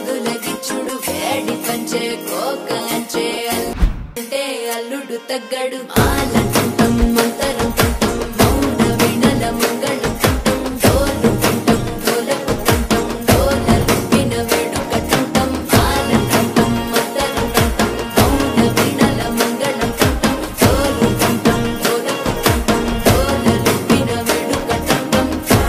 ముద్దుల గిచ్చుడు వేడి పంచే కోక అంచే అంటే అల్లుడు తగ్గడు మాలంటుంటం మంతరం తుంటం మౌన వినల మంగళం తుంటం డోలు తుంటం డోలకు తుంటం డోలలు విన వేడుక తుంటం మాలంటుంటం మంతరం తుంటం మౌన వినల మంగళం తుంటం డోలు తుంటం డోలకు తుంటం డోలలు విన వేడుక తుంటం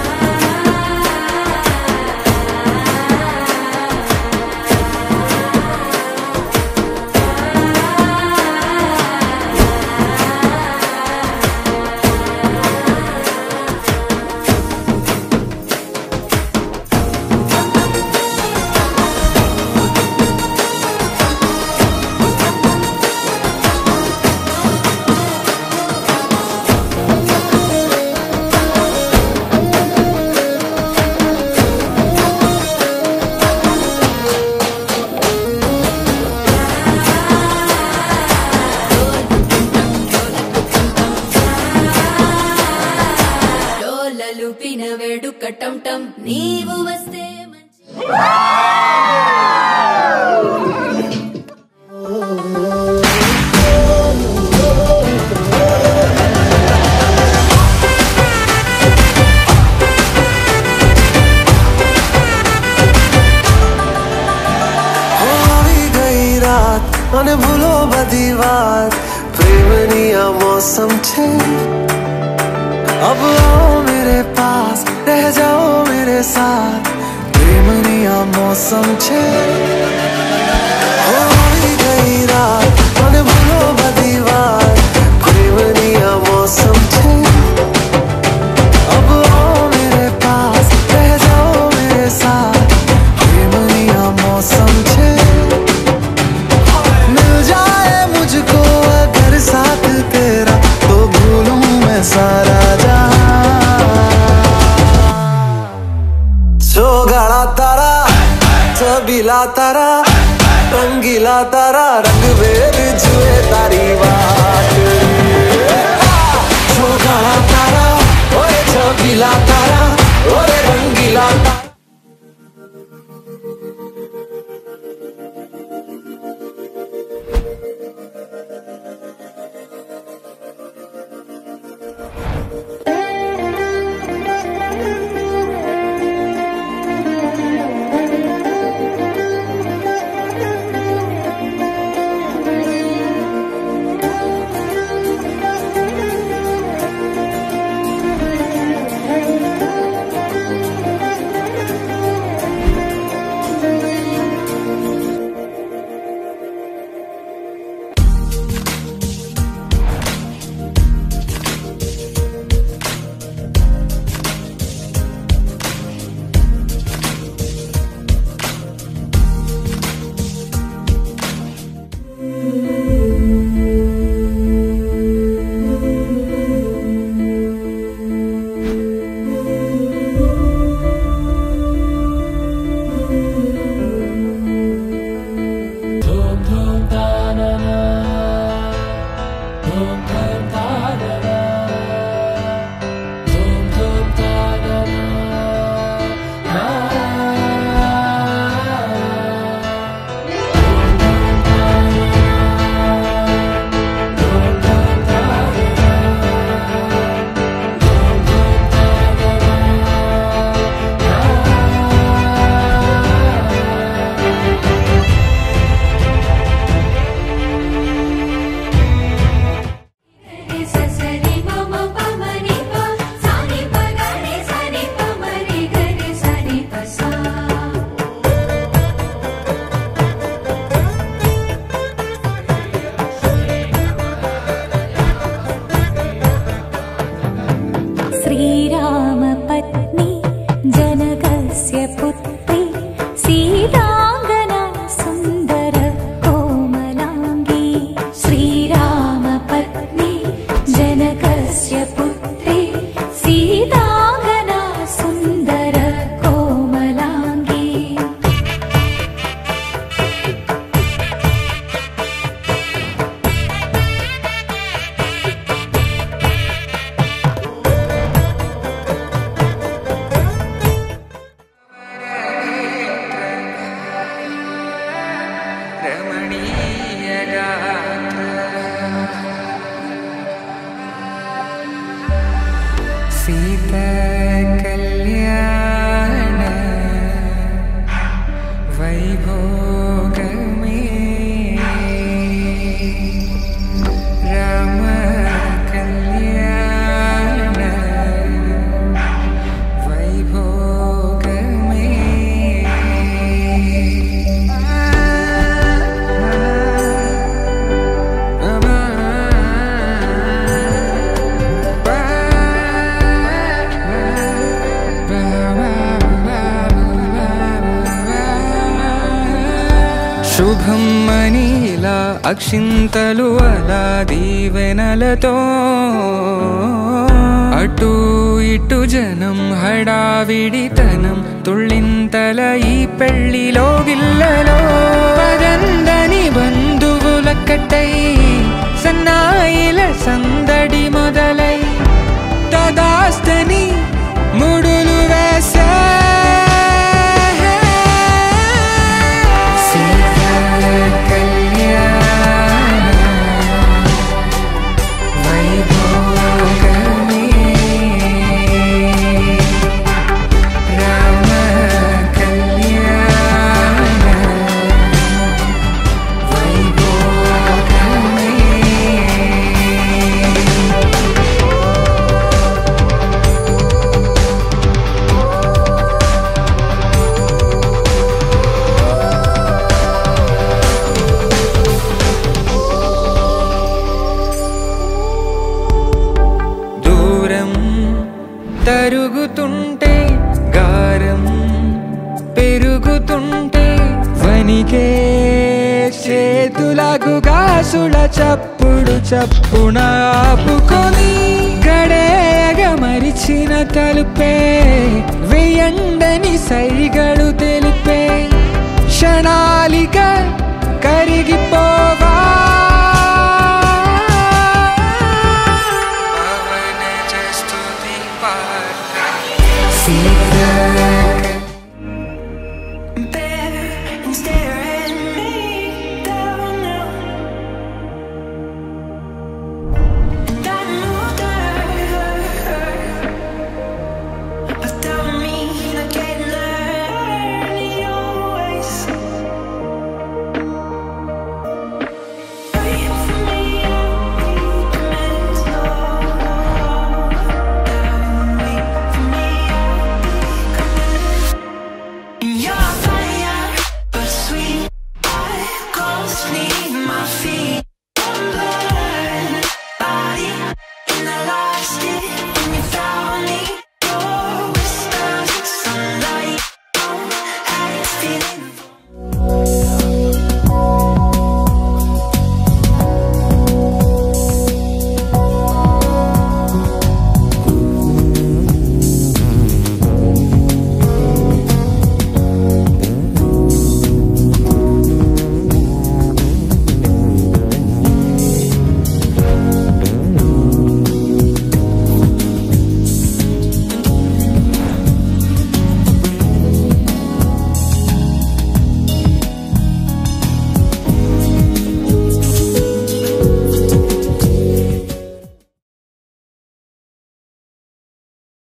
డోలలు పిన వేడుక టం నీవు వస్తే మంచి હો આવી ગઈ રાત અને ભૂલો બધી વાત પ્રેમની આ મોસમ છે अब आओ मेरे पास रह जाओ मेरे साथ प्रेमनी आ मौसम छे हो આવી ગઈ રાત અને ભૂલો બધી વાત પ્રેમની આ મૌસમ છે अब आओ मेरे पास रह जाओ मेरे साथ प्रेमनी आ मौसम छे मिल जाए मुझको अगर साथ तेरा तो भूलूं मैं सारा जहां सोगाड़ा तारा छबीला तारा रंगीला तारा रंग वेर जुए तारी बात सोगाड़ा तारा ओए छबीला तारा ओए रंगीला तारा సీత కళ్యాణ వైభోగమే రామ కళ్యాణ వైభోగమే శుభం మనీలా అక్షింతలు అలా దీవెనలతో అటు ఇటు జనం హడావిడితనం తుళ్ళింతల ఈ పెళ్లిలో గిల్లలో పదందని బంధువుల కట్టై సన్నాయిల సందడి మొదలై తదాస్తని ముడులు వేసా సీతా కళ్యాణ వైభోగమే రామ కళ్యాణ వైభోగమే దూరం తరుగుతుంటే గారం పెరుగుతుంటే వనికే చేతులకు గాసుల చప్పుడు చప్పున ఆపుకొని గడేయగ మరిచిన తలుపే వెయ్యండని సైగడు తెలిపే క్షణాల